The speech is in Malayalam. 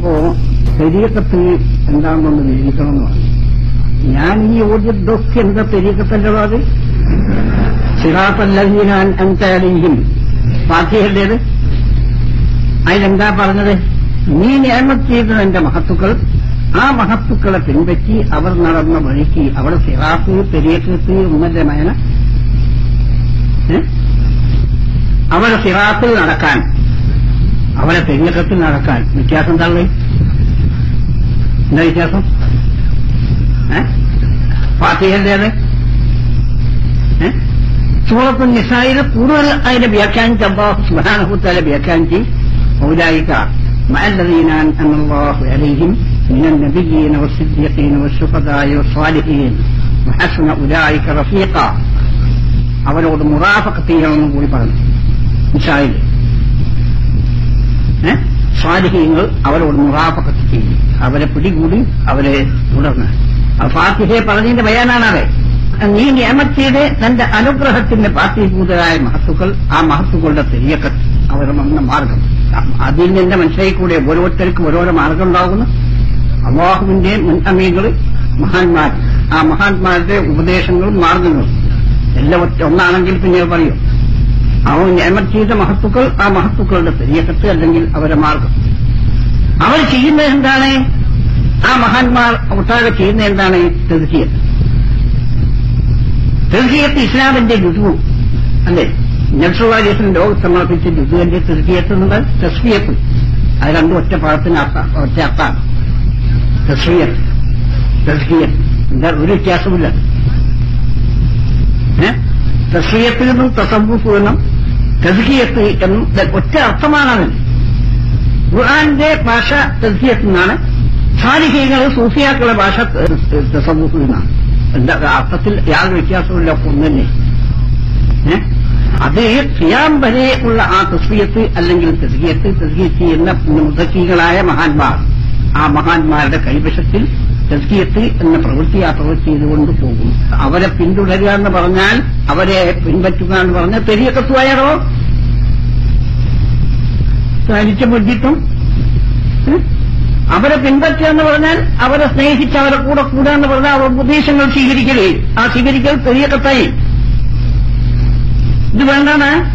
അപ്പോ ശരീരത്തിൽ എന്താണെന്നൊന്ന് വിവരിക്കണമെന്ന് പറഞ്ഞു ഞാൻ ഈ ഓദ്യതൊക്കെ എന്താ തെരീക്കത്തല്ലോ അത് സിറാത്തല്ലീനാൻ അൻതലിയും ഫാത്തിഹയുടേത് അതിലെന്താ പറഞ്ഞത് നീ നിയമത്ത് ചെയ്തത് എന്റെ മഹത്തുക്കൾ ആ മഹത്തുക്കളെ പിൻപറ്റി അവർ നടന്ന വഴിക്ക് അവിടെ സിറാത്ത് പെരിയക്കത്ത് ഉമ്മന്റെ മേന ഏ? അവരെ സിറാത്തിൽ നടക്കാൻ അവരെ പെരിയക്കത്തിൽ നടക്കാൻ വ്യത്യാസം തള്ളി എന്താ വ്യത്യാസം ഏ? ഫാത്തിഹയുടേത് ഏ? സൂറത്ത് നിസായിൽ കൂടുതൽ അതിനെ വ്യാഖ്യാനിച്ച് അള്ളാഹു സുബാനഹുത്താലെ വ്യാഖ്യാനിച്ച് ഔലായിക്ക مع الذين أنعم الله عليهم من النبيين والصديقين والشهداء والصالحين وحسن أولئك رفيقا അവരോട് മുറാഫക്കത്ത് ചെയ്യണമെന്ന് കൂടി പറഞ്ഞു നിസായിൽ സ്വാധീനങ്ങൾ അവരോട് മുറാഫക്കത്ത് ചെയ്യും അവരെ പിടികൂടി അവരെ തുടർന്ന് ആ ഫാത്തിഹയെ പറഞ്ഞതിന്റെ ബയാനാണത് നീ നിയമത്തിയുടെ തന്റെ അനുഗ്രഹത്തിന്റെ പാർട്ടിഭൂതരായ മഹത്തുക്കൾ ആ മഹത്തുക്കളുടെ തെരിയക്കത്ത് അവർ വന്ന മാർഗം അതിൽ നിന്ന് മനസ്സിലായിക്കൂടെ ഓരോരുത്തർക്കും ഓരോരോ മാർഗം ഉണ്ടാകുന്നു അള്ളാഹുവിന്റെ മുൻഅമീകൾ മഹാന്മാർ ആ മഹാന്മാരുടെ ഉപദേശങ്ങളും മാർഗങ്ങളും എല്ലാം ഒറ്റ ഒന്നാണെങ്കിൽ പിന്നെ പറയും അവൻ നിയമം ചെയ്ത മഹത്തുക്കൾ ആ മഹത്തുക്കളുടെ തെരിയക്കത്ത് അല്ലെങ്കിൽ അവരുടെ മാർഗം അവർ ചെയ്യുന്നത് എന്താണ് ആ മഹാന്മാർ ഒട്ടാകെ ചെയ്യുന്നത് എന്താണ് തെർക്കിയത്ത് തെർക്കിയത്ത് ഇസ്ലാമിന്റെ രുജുവും അല്ലേ നബ്സുവാലിയത്തിന് ലോകം സമർപ്പിച്ച രുജുവിന്റെ തെർക്കിയത്ത് എന്നത് തസ്വിയത്ത് അത് രണ്ടും ഒറ്റ പദത്തിന് അർത്ഥ- ഒറ്റ അർത്ഥാണ് തസ്വിയത്ത് തസ്കിയത്ത് എന്താ ഒരു വ്യത്യാസമില്ല തസ്വിയത്ത് എന്നും തസവുഫ് എന്നും തസ്കിയത്ത് എന്നും ഇത് ഒറ്റ അർത്ഥമാണത് ഖുർആന്റെ ഭാഷ തസ്കിയത്ത് നിന്നാണ് സാലിഹ്യങ്ങൾ സൂഫിയാക്കളുടെ ഭാഷ തസവുഫ് എന്നാണ് എന്താ അർത്ഥത്തിൽ യാതൊരു വ്യത്യാസമില്ല ഒന്നെ ഏ? അത് സിയാം വരെ ഉള്ള ആ തസ്വിയത്ത് അല്ലെങ്കിൽ തസ്കിയത്ത് തസ്കിയത്ത് ചെയ്യുന്ന മുതക്കികളായ മഹാന്മാർ ആ മഹാന്മാരുടെ കൈവശത്തിൽ തസ്കിയത്ത് എന്ന പ്രവൃത്തി ആ പ്രവൃത്തി ചെയ്തുകൊണ്ട് പോകും അവരെ പിന്തുടരുക എന്ന് പറഞ്ഞാൽ അവരെ പിൻപറ്റുക എന്ന് പറഞ്ഞാൽ തെരിയക്കത്തുവായാലോ തനിച്ച് ബുദ്ധിത്തും അവരെ പിൻപറ്റുക എന്ന് പറഞ്ഞാൽ അവരെ സ്നേഹിച്ച് അവരെ കൂടെ കൂടുക എന്ന് പറഞ്ഞാൽ അവർ ഉപദേശങ്ങൾ സ്വീകരിക്കലേ ആ സ്വീകരിക്കൽ തെരിയക്കത്തായി ഇത് വേണ്ടാണ്